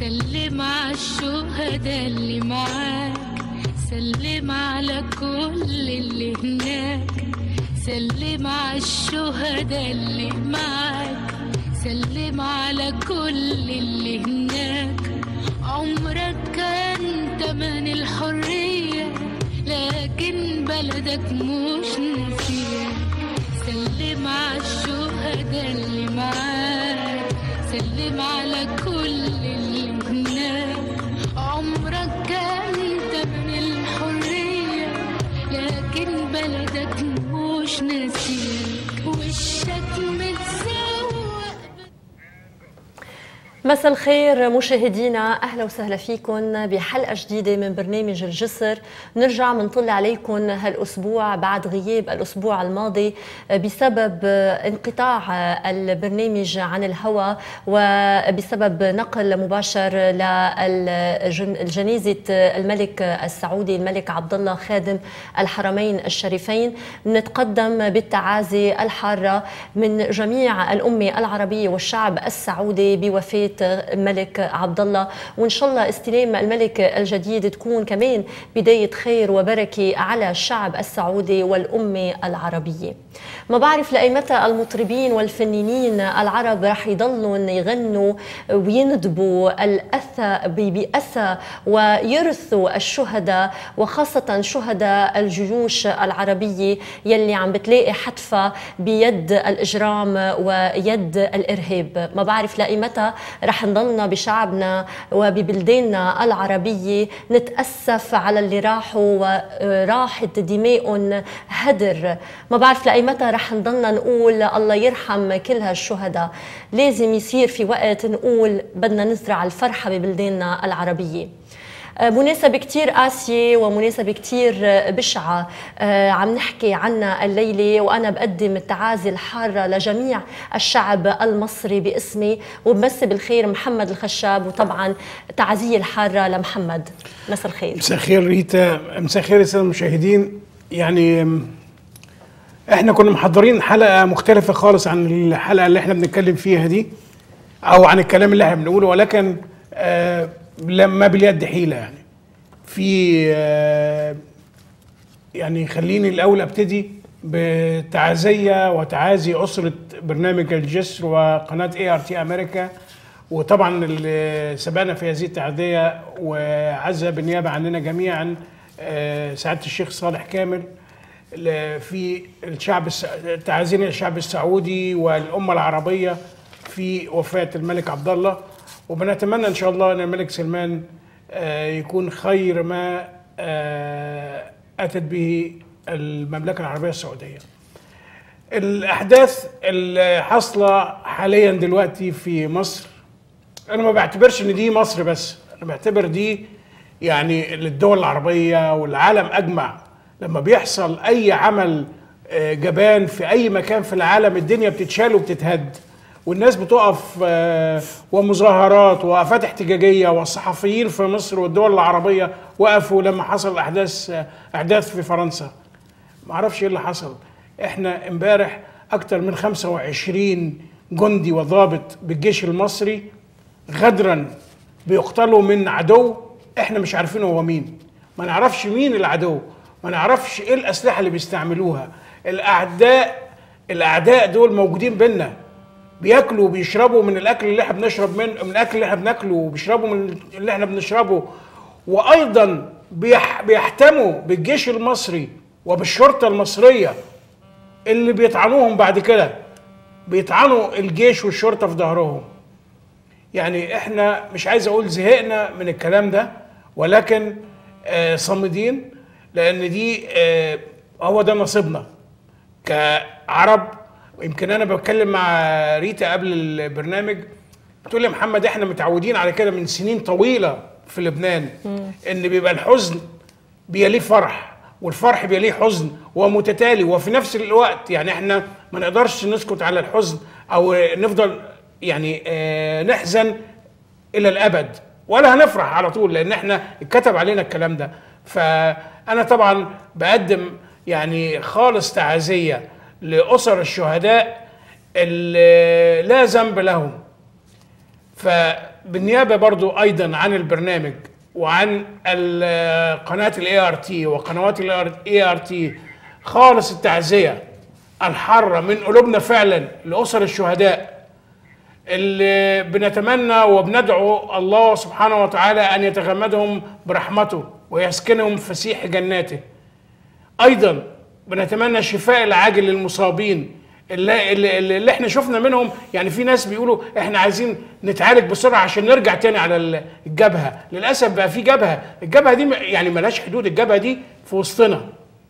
سلم على الشهداء اللي معاك سلم على كل اللي هناك سلم على الشهداء اللي معاك سلم على كل اللي هناك عمرك كان تمن الحرية لكن بلدك مش نسيك سلم على الشهداء اللي معاك سلم على كل اللي هناك عمرك كان تمن الحرية لكن بلدك مش نسيك وشك متسوق مساء الخير مشاهدينا اهلا وسهلا فيكم بحلقه جديده من برنامج الجسر نرجع منطل عليكم هالاسبوع بعد غياب الاسبوع الماضي بسبب انقطاع البرنامج عن الهواء وبسبب نقل مباشر لجنازه الملك السعودي الملك عبد الله خادم الحرمين الشريفين نتقدم بالتعازي الحاره من جميع الامه العربيه والشعب السعودي بوفاه الملك عبد الله وان شاء الله استلام الملك الجديد تكون كمان بدايه خير وبركه على الشعب السعودي والامه العربيه. ما بعرف لاي متى المطربين والفنانين العرب رح يضلوا يغنوا ويندبوا الأثى بأسى ويرثوا الشهداء وخاصة شهداء الجيوش العربية يلي عم بتلاقي حتفة بيد الإجرام ويد الإرهاب ما بعرف لاي متى رح نضلنا بشعبنا وببلداننا العربية نتأسف على اللي راحوا وراحت دماء هدر ما بعرف لأي متى رح نضلنا نقول الله يرحم كل هالشهداء لازم يصير في وقت نقول بدنا نزرع الفرحة ببلداننا العربية مناسبة كتير قاسية ومناسبة كتير بشعة عم نحكي عنها الليلة وأنا بقدم التعازي الحارة لجميع الشعب المصري باسمي وبمسي بالخير محمد الخشاب وطبعا تعزية الحارة لمحمد مساء الخير مساء الخير ريتا مساء الخير الساده المشاهدين يعني احنا كنا محضرين حلقه مختلفه خالص عن الحلقه اللي احنا بنتكلم فيها دي او عن الكلام اللي احنا بنقوله ولكن آه لما باليد حيله يعني في آه يعني خليني الاول ابتدي بتعازيه وتعازي اسره برنامج الجسر وقناه اي ار تي امريكا وطبعا اللي سبقنا في هذه التعزيه وعزى بالنيابه عننا جميعا آه سعاده الشيخ صالح كامل في الشعب تعازينا للشعب السعودي والامه العربيه في وفاه الملك عبد الله وبنتمنى ان شاء الله ان الملك سلمان يكون خير ما اتت به المملكه العربيه السعوديه. الاحداث اللي حاصله حاليا دلوقتي في مصر انا ما بعتبرش ان دي مصر بس انا بعتبر دي يعني للدول العربيه والعالم اجمع لما بيحصل اي عمل جبان في اي مكان في العالم الدنيا بتتشال وبتتهد والناس بتقف ومظاهرات ووقفات احتجاجيه والصحفيين في مصر والدول العربيه وقفوا لما حصل احداث احداث في فرنسا ما اعرفش ايه اللي حصل احنا امبارح اكتر من 25 جندي وضابط بالجيش المصري غدرا بيقتلوا من عدو احنا مش عارفين هو مين ما نعرفش مين العدو ما نعرفش ايه الاسلحه اللي بيستعملوها الاعداء الاعداء دول موجودين بينا بياكلوا وبيشربوا من الاكل اللي احنا بنشرب من من الاكل اللي احنا بناكله وبيشربوا من اللي احنا بنشربه وايضا بيح بيحتموا بالجيش المصري وبالشرطه المصريه اللي بيطعنوهم بعد كده بيطعنوا الجيش والشرطه في ظهرهم يعني احنا مش عايز اقول زهقنا من الكلام ده ولكن آه صامدين لان دي آه هو ده نصيبنا كعرب ويمكن انا بتكلم مع ريتا قبل البرنامج بتقول لي محمد احنا متعودين على كده من سنين طويله في لبنان ان بيبقى الحزن بيليه فرح والفرح بيليه حزن ومتتالي وفي نفس الوقت يعني احنا ما نقدرش نسكت على الحزن او نفضل يعني آه نحزن الى الابد ولا هنفرح على طول لان احنا اتكتب علينا الكلام ده فانا طبعا بقدم يعني خالص تعازيه لاسر الشهداء اللي لا ذنب لهم بالنيابه برضو ايضا عن البرنامج وعن ال- قناه الاي ار تي وقنوات الاي ار تي خالص التعزيه الحاره من قلوبنا فعلا لاسر الشهداء اللي بنتمنى وبندعو الله سبحانه وتعالى ان يتغمدهم برحمته ويسكنهم فسيح جناته. ايضا بنتمنى الشفاء العاجل للمصابين اللي, اللي, اللي اللي احنا شفنا منهم يعني في ناس بيقولوا احنا عايزين نتعالج بسرعه عشان نرجع تاني على الجبهه، للاسف بقى في جبهه، الجبهه دي م- يعني ملهاش حدود، الجبهه دي في وسطنا.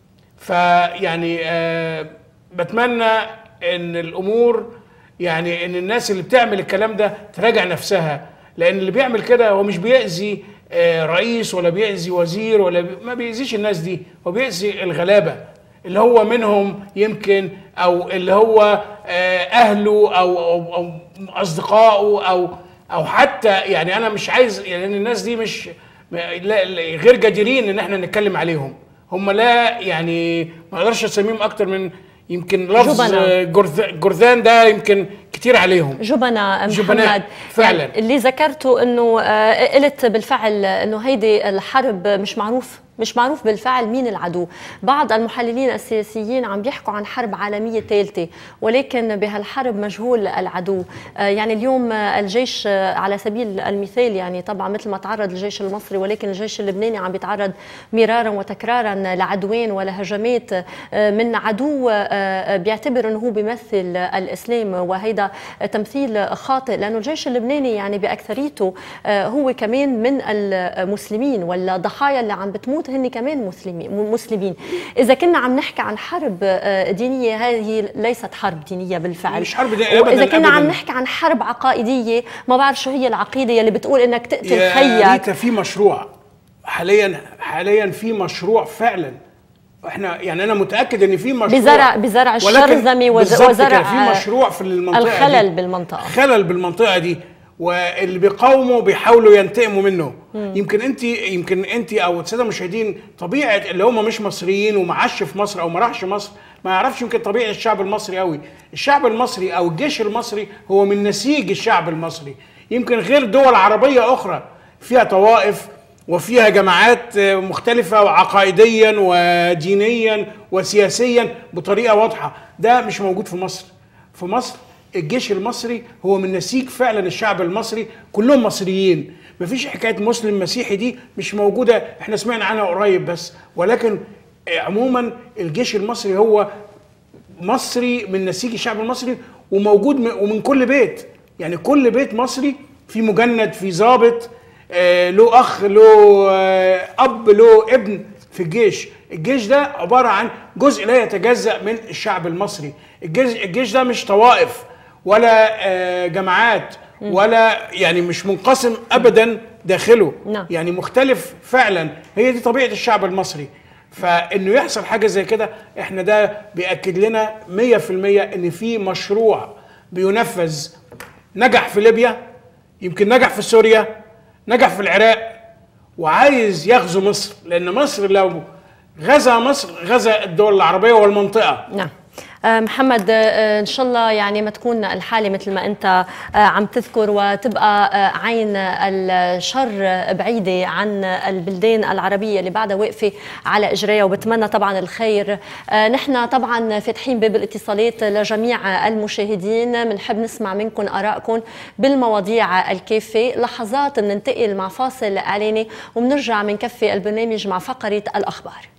فيعني آه بتمنى ان الامور يعني ان الناس اللي بتعمل الكلام ده تراجع نفسها لان اللي بيعمل كده هو مش بيأذي آه رئيس ولا بيأذي وزير ولا بي ما بيأذيش الناس دي هو بيأذي الغلابه اللي هو منهم يمكن او اللي هو آه اهله او او, أو اصدقائه او او حتى يعني انا مش عايز يعني الناس دي مش لا لا- غير جديرين ان احنا نتكلم عليهم هم لا يعني ما اقدرش اسميهم اكتر من يمكن لفظ جبنة. آه، جرذ- جرذان ده يمكن كتير عليهم جبناء محمد جبناء، فعلاً. يعني اللي ذكرته انه آه، قلت بالفعل انه هيدي الحرب مش معروف مش معروف بالفعل مين العدو بعض المحللين السياسيين عم بيحكوا عن حرب عالمية ثالثة ولكن بهالحرب مجهول العدو آه، يعني اليوم آه، الجيش آه، على سبيل المثال يعني طبعا مثل ما تعرض الجيش المصري ولكن الجيش اللبناني عم بيتعرض مرارا وتكرارا لعدوين ولهجمات آه، من عدو آه، بيعتبر انه هو بيمثل الاسلام وهيدا تمثيل خاطئ لانه الجيش اللبناني يعني باكثريته آه، هو كمان من المسلمين والضحايا اللي عم بتموت هن كمان مسلمين مسلمين اذا كنا عم نحكي عن حرب آه، دينيه هذه ليست حرب دينيه بالفعل مش حرب دينية واذا أبداً، كنا عم أبداً. نحكي عن حرب عقائديه ما بعرف شو هي العقيده يلي بتقول انك تقتل يا خيك ريتا في مشروع حاليا حاليا في مشروع فعلا احنا يعني انا متاكد ان في مشروع بزرع بزرع ولكن الشرذمه وز- بالظبط وزرع كده، في مشروع في المنطقه الخلل دي. بالمنطقه خلل بالمنطقه دي واللي بيقاوموا بيحاولوا ينتقموا منه يمكن انت يمكن انت او الساده المشاهدين طبيعه اللي هم مش مصريين وما عاش في مصر او ما راحش مصر ما يعرفش يمكن طبيعه الشعب المصري قوي الشعب المصري او الجيش المصري هو من نسيج الشعب المصري يمكن غير دول عربيه اخرى فيها طوائف وفيها جماعات مختلفة وعقائديا ودينيا وسياسيا بطريقة واضحة ده مش موجود في مصر في مصر الجيش المصري هو من نسيج فعلا الشعب المصري كلهم مصريين مفيش حكاية مسلم مسيحي دي مش موجودة احنا سمعنا عنها قريب بس ولكن عموما الجيش المصري هو مصري من نسيج الشعب المصري وموجود من ومن كل بيت يعني كل بيت مصري في مجند في ضابط آه له اخ له آه اب له ابن في الجيش الجيش ده عباره عن جزء لا يتجزا من الشعب المصري الجيش, الجيش ده مش طوائف ولا آه جماعات ولا يعني مش منقسم ابدا داخله نعم. يعني مختلف فعلا هي دي طبيعه الشعب المصري فانه يحصل حاجه زي كده احنا ده بياكد لنا 100% ان في مشروع بينفذ نجح في ليبيا يمكن نجح في سوريا نجح في العراق وعايز يغزو مصر لان مصر لو غزا مصر غزا الدول العربيه والمنطقه نعم آه، محمد آه، ان شاء الله يعني ما تكون الحاله مثل ما انت آه، عم تذكر وتبقى آه، عين الشر بعيده عن البلدان العربيه اللي بعدها واقفه على اجريها وبتمنى طبعا الخير آه، نحن طبعا فاتحين باب الاتصالات لجميع المشاهدين بنحب نسمع منكم ارائكم بالمواضيع الكافه لحظات بننتقل مع فاصل اعلاني وبنرجع بنكفي البرنامج مع فقره الاخبار